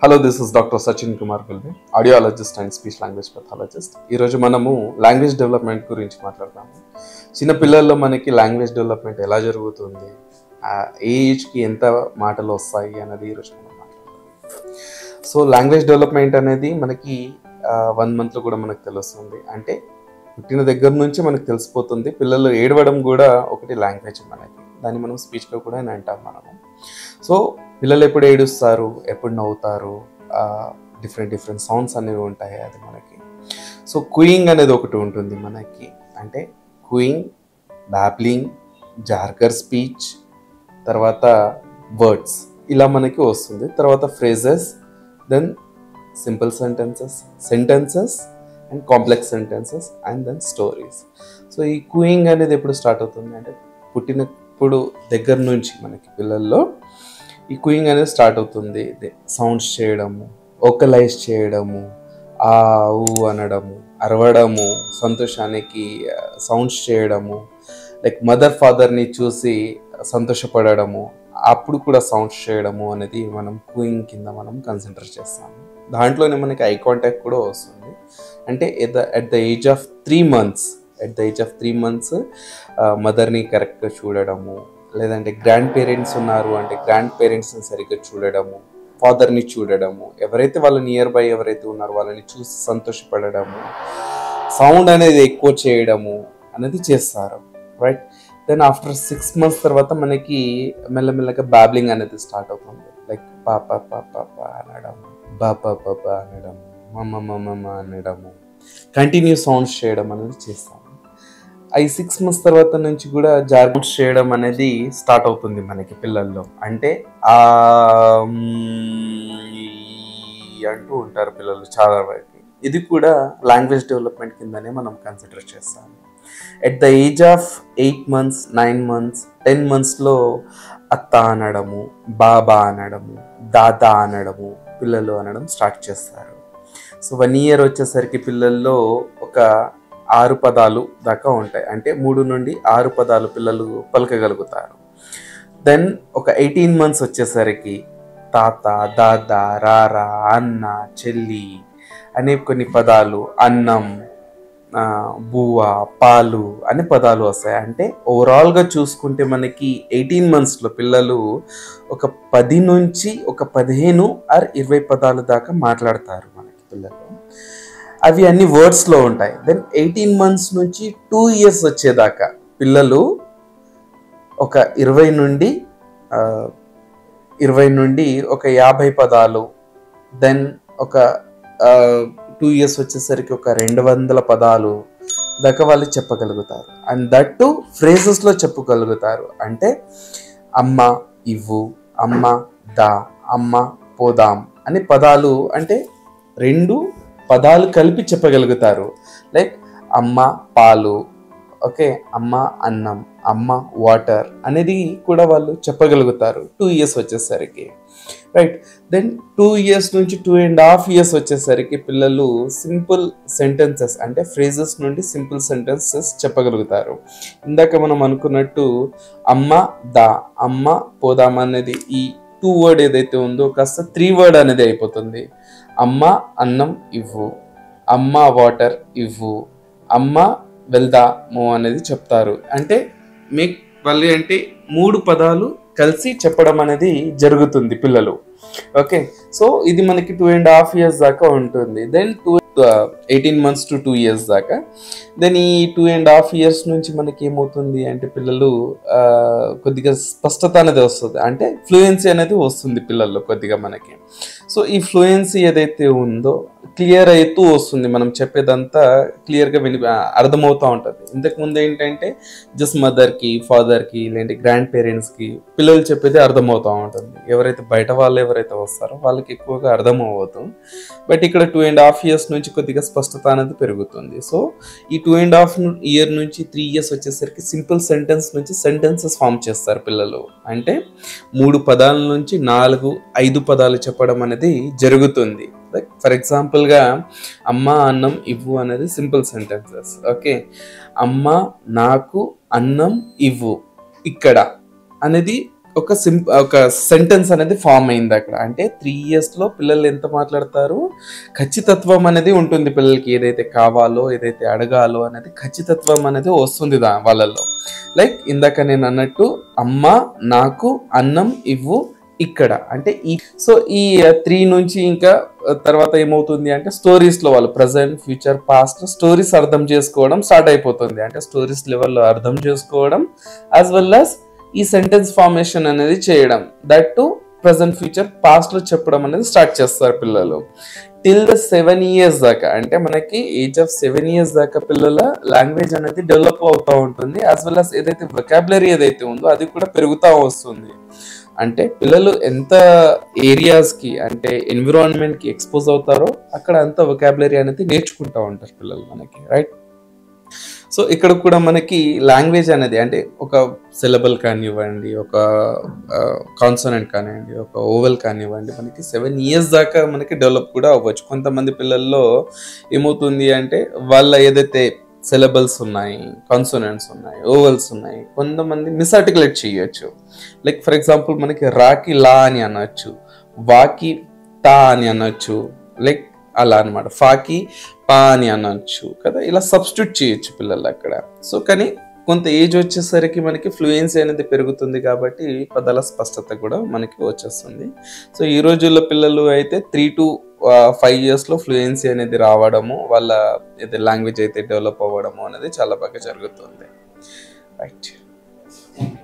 hello this is doctor Sachin Kumar Gulbe audiologist and speech language pathologist ఈరోజు మనము language development గురించి మాట్లాడతాము చిన్న పిల్లల్లో మనకి లాంగ్వేజ్ డెవలప్మెంట్ ఎలా జరుగుతుంది ఆ ఏ ఏజ్కి ఎంత మాటలు వస్తాయి అనేది ఈరోజు మనం మాట్లాడతాం సో లాంగ్వేజ్ డెవలప్మెంట్ అనేది మనకి వన్ మంత్లో కూడా మనకు తెలుస్తుంది అంటే పుట్టిన దగ్గర నుంచి మనకు తెలిసిపోతుంది పిల్లలు ఏడవడం కూడా ఒకటి లాంగ్వేజ్ మనకి దాన్ని మనం స్పీచ్లో కూడా అని అంటాం మనము సో పిల్లలు ఎప్పుడు ఏడుస్తారు ఎప్పుడు నవ్వుతారు డిఫరెంట్ డిఫరెంట్ సౌండ్స్ అనేవి ఉంటాయి అది మనకి సో కుయింగ్ అనేది ఒకటి ఉంటుంది మనకి అంటే కుయింగ్ బ్యాబ్లింగ్ జార్గర్ స్పీచ్ తర్వాత వర్డ్స్ ఇలా మనకి వస్తుంది తర్వాత phrases then simple sentences sentences and complex sentences and then stories so ఈ కుయింగ్ అనేది ఎప్పుడు స్టార్ట్ అవుతుంది అంటే పుట్టినప్పుడు దగ్గర నుంచి మనకి పిల్లల్లో ఈ కుయింగ్ అనేది స్టార్ట్ అవుతుంది సౌండ్స్ చేయడము ఓకలైజ్ చేయడము ఆ ఊ అనడము అరవడము సంతోషానికి సౌండ్స్ చేయడము లైక్ మదర్ ఫాదర్ని చూసి సంతోషపడము అప్పుడు కూడా సౌండ్స్ చేయడము అనేది మనం కూయింగ్ కింద మనం కన్సిడర్ చేస్తాము దాంట్లోనే మనకి ఐ కాంటాక్ట్ కూడా వస్తుంది అంటే at the at the age of three months at the age of three months మదర్ని కరెక్ట్గా చూడడము లేదంటే గ్రాండ్ పేరెంట్స్ ఉన్నారు అంటే గ్రాండ్ పేరెంట్స్ని సరిగ్గా చూడడము ఫాదర్ని చూడడము ఎవరైతే వాళ్ళ నియర్ బై ఎవరైతే ఉన్నారో వాళ్ళని చూసి సంతోషపడడము సౌండ్ అనేది ఎక్కువ చేయడము అనేది చేస్తారు right then after six months తర్వాత మనకి మెల్లమెల్లగా బ్యాబ్లింగ్ అనేది స్టార్ట్ అవుతుంది లైక్ పాప పాప అనడము బాపా పాప అనడము మమ్మ మమ్మ అనడము కంటిన్యూ సౌండ్స్ చేయడం అనేది చేస్తాము ఈ సిక్స్ మంత్స్ తర్వాత నుంచి కూడా జార్గన్స్ చేయడం అనేది స్టార్ట్ అవుతుంది మనకి పిల్లల్లో అంటే ఆ అంటూ ఉంటారు పిల్లలు చాలా వరకు ఇది కూడా లాంగ్వేజ్ డెవలప్మెంట్ కిందనే మనం కన్సిడర్ చేస్తాము at the age of eight months nine months ten మంత్స్లో అత్త అనడము బాబా అనడము దాదా అనడము పిల్లలు అనడం స్టార్ట్ చేస్తారు సో వన్ ఇయర్ వచ్చేసరికి పిల్లల్లో ఒక ఆరు పదాలు దాకా ఉంటాయి అంటే మూడు నుండి ఆరు పదాలు పిల్లలు పలకగలుగుతారు దెన్ ఒక ఎయిటీన్ మంత్స్ వచ్చేసరికి తాత దాదా రారా అన్న చెల్లి అనే కొన్ని పదాలు అన్నం బువ్వ పాలు అనే పదాలు వస్తాయి అంటే ఓవరాల్గా చూసుకుంటే మనకి ఎయిటీన్ మంత్స్లో పిల్లలు ఒక పది నుంచి ఒక పదిహేను ఆర్ ఇరవై పదాలు దాకా మాట్లాడతారు మనకి పిల్లలు అవి అన్ని వర్డ్స్లో ఉంటాయి దెన్ ఎయిటీన్ మంత్స్ నుంచి టూ ఇయర్స్ వచ్చేదాకా పిల్లలు ఒక ఇరవై నుండి ఇరవై నుండి ఒక యాభై పదాలు దెన్ ఒక టూ ఇయర్స్ వచ్చేసరికి ఒక రెండు వందల పదాలు దాకా వాళ్ళు చెప్పగలుగుతారు అండ్ దట్ టు ఫ్రేజెస్లో చెప్పగలుగుతారు అంటే అమ్మ ఇవ్వు అమ్మ దా అమ్మ పోదాం అనే పదాలు అంటే రెండు పదాలు కలిపి చెప్పగలుగుతారు లైక్ అమ్మ పాలు ఓకే అమ్మ అన్నం అమ్మ వాటర్ అనేది కూడా వాళ్ళు చెప్పగలుగుతారు టూ ఇయర్స్ వచ్చేసరికి రైట్ దెన్ టూ ఇయర్స్ నుంచి టూ అండ్ హాఫ్ ఇయర్స్ వచ్చేసరికి పిల్లలు సింపుల్ సెంటెన్సెస్ అంటే ఫ్రేజెస్ నుండి సింపుల్ సెంటెన్సెస్ చెప్పగలుగుతారు ఇందాక మనం అనుకున్నట్టు అమ్మ దా అమ్మ పోదాం అనేది ఈ టూ వర్డ్ ఏదైతే ఉందో కాస్త త్రీ వర్డ్ అనేది అయిపోతుంది అమ్మ అన్నం ఇవ్వు అమ్మ వాటర్ ఇవ్వు అమ్మ వెళ్దాము అనేది చెప్తారు అంటే మీకు మళ్ళీ అంటే మూడు పదాలు కలిసి చెప్పడం అనేది జరుగుతుంది పిల్లలు ఓకే సో ఇది మనకి టూ అండ్ హాఫ్ ఇయర్స్ దాకా ఉంటుంది then two eighteen months to two years దాకా దెన్ ఈ టూ అండ్ హాఫ్ ఇయర్స్ నుంచి మనకి ఏమవుతుంది అంటే పిల్లలు కొద్దిగా స్పష్టత అనేది వస్తుంది అంటే ఫ్లూయెన్సీ అనేది వస్తుంది పిల్లల్లో కొద్దిగా మనకి సో ఈ ఫ్లూయెన్సీ ఏదైతే ఉందో క్లియర్ అవుతూ వస్తుంది మనం చెప్పేదంతా క్లియర్గా విని అర్థమవుతూ ఉంటుంది ఇంతకుముందు ఏంటంటే జస్ట్ మదర్కి ఫాదర్కి లేదంటే గ్రాండ్ పేరెంట్స్కి పిల్లలు చెప్పేది అర్థమవుతూ ఉంటుంది ఎవరైతే బయట వాళ్ళు ఎవరైతే వస్తారో వాళ్ళకి ఎక్కువగా అర్థం అవ్వదు బట్ ఇక్కడ టూ అండ్ హాఫ్ ఇయర్స్ నుంచి కొద్దిగా స్పష్టత అనేది పెరుగుతుంది సో ఈ టూ అండ్ హాఫ్ ఇయర్ నుంచి త్రీ ఇయర్స్ వచ్చేసరికి సింపుల్ సెంటెన్స్ నుంచి సెంటెన్సెస్ ఫామ్ చేస్తారు పిల్లలు అంటే మూడు పదాల నుంచి నాలుగు ఐదు పదాలు చెప్పడం అనేది జరుగుతుంది లైక్ ఫర్ ఎగ్జాంపుల్గా అమ్మ అన్నం ఇవ్వు అనేది సింపుల్ సెంటెన్సెస్ ఓకే అమ్మ నాకు అన్నం ఇవ్వు ఇక్కడ అనేది ఒక సింప్ ఒక సెంటెన్స్ అనేది ఫామ్ అయింది అక్కడ అంటే త్రీ ఇయర్స్లో పిల్లలు ఎంత మాట్లాడతారు ఖచ్చితత్వం అనేది ఉంటుంది పిల్లలకి ఏదైతే కావాలో ఏదైతే అడగాలో అనేది ఖచ్చితత్వం అనేది వస్తుంది దా వాళ్ళల్లో లైక్ ఇందాక నేను అన్నట్టు అమ్మ నాకు అన్నం ఇవ్వు ఇక్కడ అంటే ఈ సో ఈ త్రీ నుంచి ఇంకా తర్వాత ఏమవుతుంది అంటే స్టోరీస్లో వాళ్ళు ప్రజెంట్ ఫ్యూచర్ పాస్ట్ స్టోరీస్ అర్థం చేసుకోవడం స్టార్ట్ అయిపోతుంది అంటే స్టోరీస్ లెవెల్లో అర్థం చేసుకోవడం యాజ్ వెల్ యాజ్ ఈ సెంటెన్స్ ఫార్మేషన్ అనేది చేయడం దట్ టు ప్రజెంట్ ఫ్యూచర్ పాస్ట్లో చెప్పడం అనేది స్టార్ట్ చేస్తారు పిల్లలు టిల్ ద సెవెన్ ఇయర్స్ దాకా అంటే మనకి ఏజ్ ఆఫ్ సెవెన్ ఇయర్స్ దాకా పిల్లల లాంగ్వేజ్ అనేది డెవలప్ అవుతూ ఉంటుంది యాజ్ వెల్ అస్ ఏదైతే వొకాబులరీ ఏదైతే ఉందో అది కూడా పెరుగుతూ వస్తుంది అంటే పిల్లలు ఎంత ఏరియాస్కి అంటే ఎన్విరాన్మెంట్కి ఎక్స్పోజ్ అవుతారో అక్కడ అంత వొకాబులరీ అనేది నేర్చుకుంటూ ఉంటారు పిల్లలు మనకి రైట్ సో ఇక్కడ కూడా మనకి లాంగ్వేజ్ అనేది అంటే ఒక సిలబల్ కానివ్వండి ఒక కాన్సనెంట్ కానివ్వండి ఒక ఓవెల్ కానివ్వండి మనకి సెవెన్ ఇయర్స్ దాకా మనకి డెవలప్ కూడా అవ్వచ్చు కొంతమంది పిల్లల్లో ఏమవుతుంది అంటే వాళ్ళ ఏదైతే సిలబల్స్ ఉన్నాయి కాన్సోనెంట్స్ ఉన్నాయి ఓవెల్స్ ఉన్నాయి కొంతమంది మిస్ఆర్టికులేట్ చేయొచ్చు లైక్ ఫర్ ఎగ్జాంపుల్ మనకి రాకి లా అని అనొచ్చు వాకి తా అని అనొచ్చు లైక్ అలా అనమాట ఫాకి పా అని అనొచ్చు కదా ఇలా సబ్స్టిట్యూట్ చేయొచ్చు పిల్లలు అక్కడ సో కానీ కొంత ఏజ్ వచ్చేసరికి మనకి ఫ్లూయెన్సీ అనేది పెరుగుతుంది కాబట్టి పదాల స్పష్టత కూడా మనకి వచ్చేస్తుంది సో ఈ రోజుల్లో పిల్లలు అయితే త్రీ టు ఫైవ్ ఇయర్స్లో ఫ్లూయెన్సీ అనేది రావడము వాళ్ళ ఏదైతే లాంగ్వేజ్ అయితే డెవలప్ అవ్వడము అనేది చాలా బాగా జరుగుతుంది రైట్